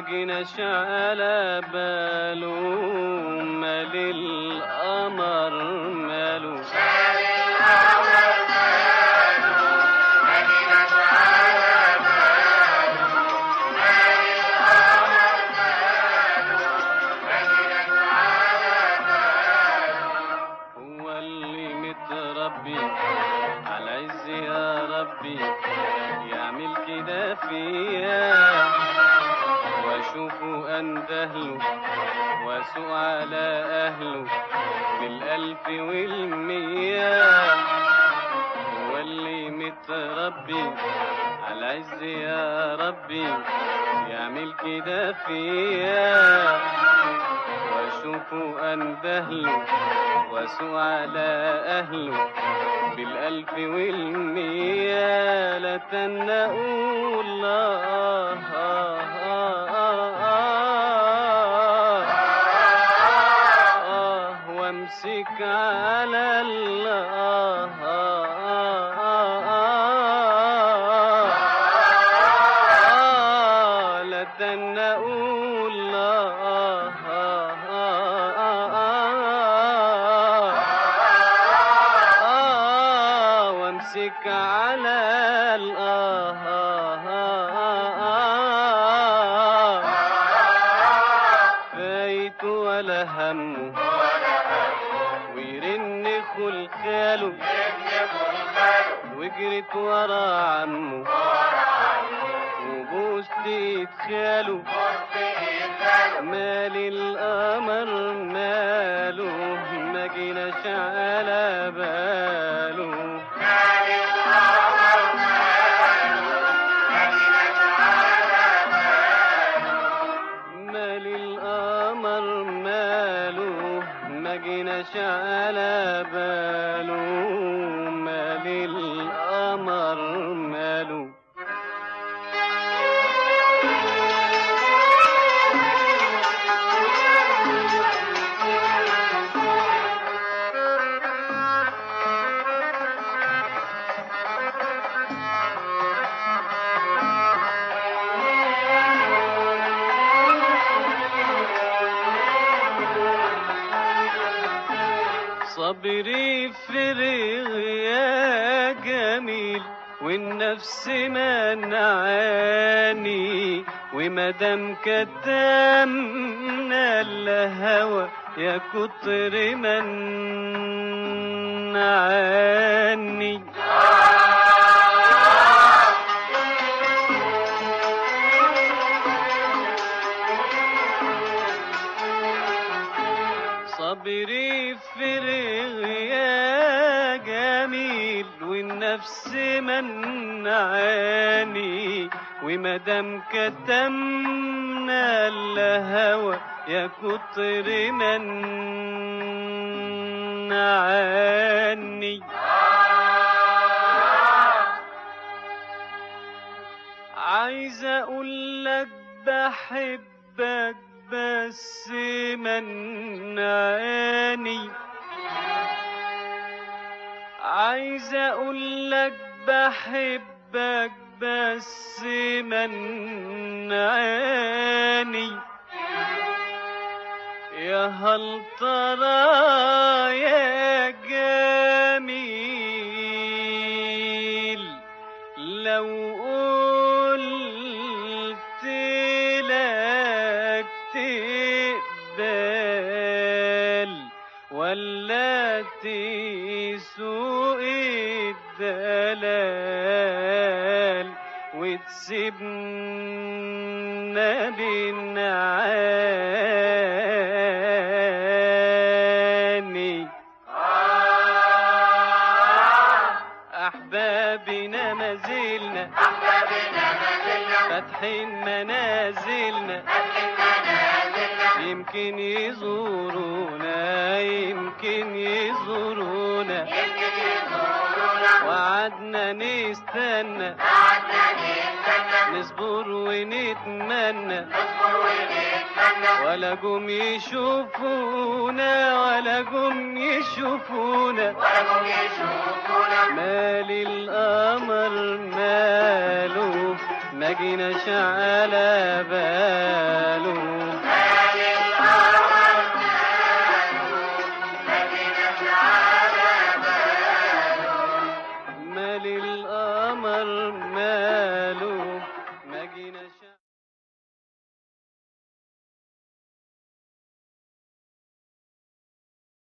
جيناش على باله مال القمر ماله هو اللي متربي على عز يا ربي يعمل كده فيا واشوفه اندهله واسوق على اهله بالالف والمية هو اللي متربي على عز يا ربي يعمل كده فيا واشوفه اندهله واسوق على اهله بالالف والمية لا تنقوا الله آه آه آه آه آه وامسك على الله آه آه آه آه آه لا تنقوا الله آه آه آه آه آه وامسك على الآه آه آه آه فايت ولا همه ويرن خلخاله وجرت ورا عمه وبوست خاله مال القمر ماله ما جيناش على باله مال القمر ماله ما جيناش على باله مال القمر ماله صبري فرغ يا جميل والنفس منعاني ومدام كتمنا الهوى يا كتر منعاني صبري فرغ يا جميل والنفس منعاني ومدام كتمنا الهوى يا كتر منعاني عايز اقول لك بحبك بس منعاني عايز اقول لك بحبك بس منعاني يا هل ترى يا جميل لو قلت لك تقبل ولا تسوق الدلال وتسيبنا بالنعاني أحبابنا ما زلنا فاتحين منازلنا يمكن يزورونا يمكن يزورونا وعدنا نستنى نصبر ونتمنى ولا جم يشوفونا ولا جم يشوفونا مال القمر ماله ما جيناش على بال القمر ماله ما جيناش